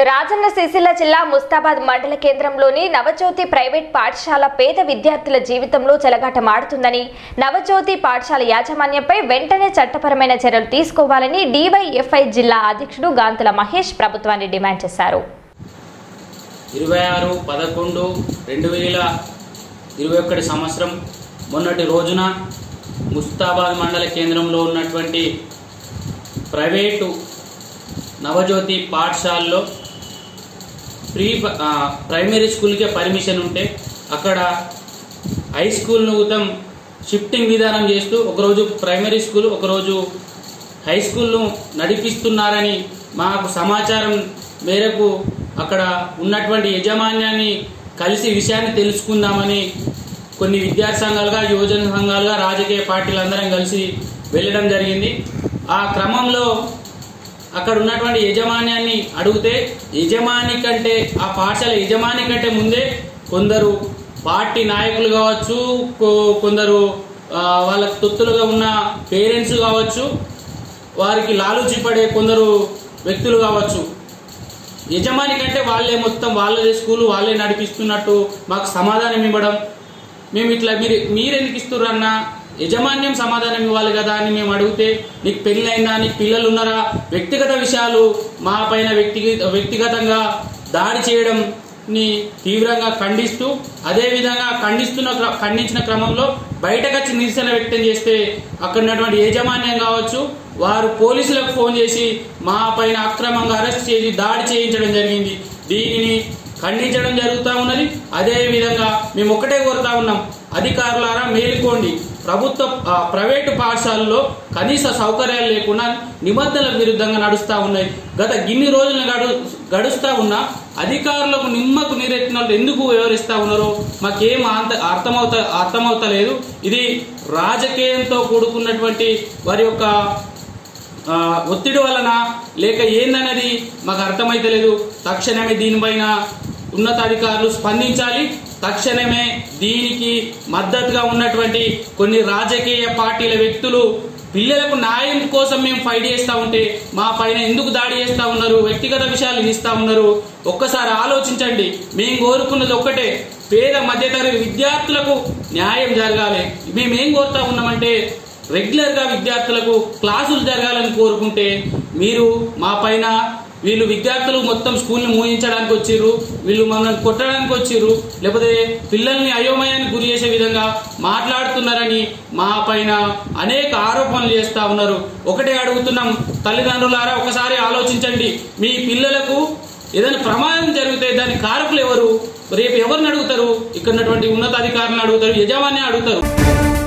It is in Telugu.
రాజన్న సిరిసిల్ల జిల్లా ముస్తాబాద్ మండల కేంద్రంలోని నవజ్యోతి ప్రైవేట్ పాఠశాల పేద విద్యార్థుల జీవితంలో చెలగాటమాడుతుందని నవజ్యోతి పాఠశాల యాజమాన్యంపై వెంటనే చట్టపరమైన చర్యలు తీసుకోవాలని డివైఎఫ్ఐ జిల్లా అధ్యక్షుడు గాంతుల మహేష్ ప్రభుత్వాన్ని డిమాండ్ చేశారు ఇరవై ఆరు పదకొండు రెండు వేల ఇరవై ఒకటి సంవత్సరం మొన్నటి రోజున ముస్తాబాద్ మండల కేంద్రంలో ఉన్నటువంటి ప్రైవేటు నవజ్యోతి పాఠశాలలో ప్రీ ఆ, ప్రైమరీ స్కూల్కే పర్మిషన్ ఉంటే అక్కడ హై స్కూల్ను ఉతం షిఫ్టింగ్ విధానం చేస్తూ ఒకరోజు ప్రైమరీ స్కూల్ ఒకరోజు హై స్కూల్ను నడిపిస్తున్నారని మాకు సమాచారం మేరకు అక్కడ ఉన్నటువంటి యజమాన్యాన్ని కలిసి విషయాన్ని తెలుసుకుందామని కొన్ని విద్యార్థి సంఘాలుగా యువజన సంఘాలుగా రాజకీయ పార్టీలందరం కలిసి వెళ్ళడం జరిగింది ఆ క్రమంలో అక్కడ ఉన్నటువంటి యజమాన్యాన్ని అడిగితే యజమాని కంటే ఆ పాఠశాల యజమాని కంటే ముందే కొందరు పార్టీ నాయకులు కావచ్చు కొ- కొందరు ఆ, వాళ్ళ తొత్తులుగా ఉన్న పేరెంట్స్ కావచ్చు వారికి లాలూచి పడే కొందరు వ్యక్తులు కావచ్చు యజమాని కంటే వాళ్ళే మొత్తం వాళ్ళదే స్కూల్ వాళ్ళే నడిపిస్తున్నట్టు మాకు సమాధానం ఇవ్వడం మేము ఇట్లా మీరు మీరెందుకు ఇస్తుర్రన్నా యజమాన్యం సమాధానం ఇవ్వాలి కదా అని మేము అడిగితే నీకు పెళ్ళైందా నీకు పిల్లలు ఉన్నారా వ్యక్తిగత విషయాలు మా పైన వ్యక్తిగత వ్యక్తిగతంగా దాడి చేయడం ని తీవ్రంగా ఖండిస్తూ అదే విధంగా ఖండిస్తున్న క్ర- ఖండించిన క్రమంలో బయటకు వచ్చి నిరసన వ్యక్తం చేస్తే అక్కడ ఉన్నటువంటి యాజమాన్యం కావచ్చు వారు పోలీసులకు ఫోన్ చేసి మా పైన అక్రమంగా అరెస్ట్ చేసి దాడి చేయించడం జరిగింది దీనిని ఖండించడం జరుగుతూ ఉన్నది అదే విధంగా మేము ఒకటే కోరుతా ఉన్నాం అధికారులారా మేలుకోండి ప్రభుత్వ ఆ, ప్రైవేటు పాఠశాలలో కనీస సౌకర్యాలు లేకుండా నిబంధనలకు విరుద్ధంగా నడుస్తూ ఉన్నాయి గత గిన్ని రోజులు గడు గడుస్తూ ఉన్నా అధికారులకు నిమ్మకు నీరెత్తినట్టు ఎందుకు వివరిస్తా ఉన్నారో మాకేం అంత అర్థమవుత అర్థమవుతలేదు ఇది రాజకీయంతో కూడుకున్నటువంటి వారి యొక్క ఆ, ఒత్తిడి వలన లేక ఏందనేది మాకు అర్థమైతలేదు తక్షణమే దీనిపైన ఉన్నతాధికారులు స్పందించాలి తక్షణమే దీనికి మద్దతుగా ఉన్నటువంటి కొన్ని రాజకీయ పార్టీల వ్యక్తులు పిల్లలకు న్యాయం కోసం మేము ఫైట్ చేస్తా ఉంటే మా పైన ఎందుకు దాడి చేస్తా ఉన్నారు వ్యక్తిగత విషయాలు ఇస్తా ఉన్నారు ఒక్కసారి ఆలోచించండి మేము కోరుకున్నది ఒక్కటే పేద మధ్యతరగతి విద్యార్థులకు న్యాయం జరగాలి మేమేం కోరుతా ఉన్నామంటే రెగ్యులర్ గా విద్యార్థులకు క్లాసులు జరగాలని కోరుకుంటే మీరు మా పైన వీళ్ళు విద్యార్థులు మొత్తం స్కూల్ని మూయించడానికి వచ్చిర్రు వీళ్ళు మనల్ని కొట్టడానికి వచ్చిర్రు లేకపోతే పిల్లల్ని అయోమయానికి గురి చేసే విధంగా మాట్లాడుతున్నారని మా పైన అనేక ఆరోపణలు చేస్తా ఉన్నారు ఒకటే అడుగుతున్నాం తల్లిదండ్రులారా ఒకసారి ఆలోచించండి మీ పిల్లలకు ఏదైనా ప్రమాదం జరిగితే దాని కారకులు ఎవరు రేపు ఎవరిని అడుగుతారు ఇక్కడ ఉన్నటువంటి ఉన్నతాధికారులను అడుగుతారు యజమాని అడుగుతారు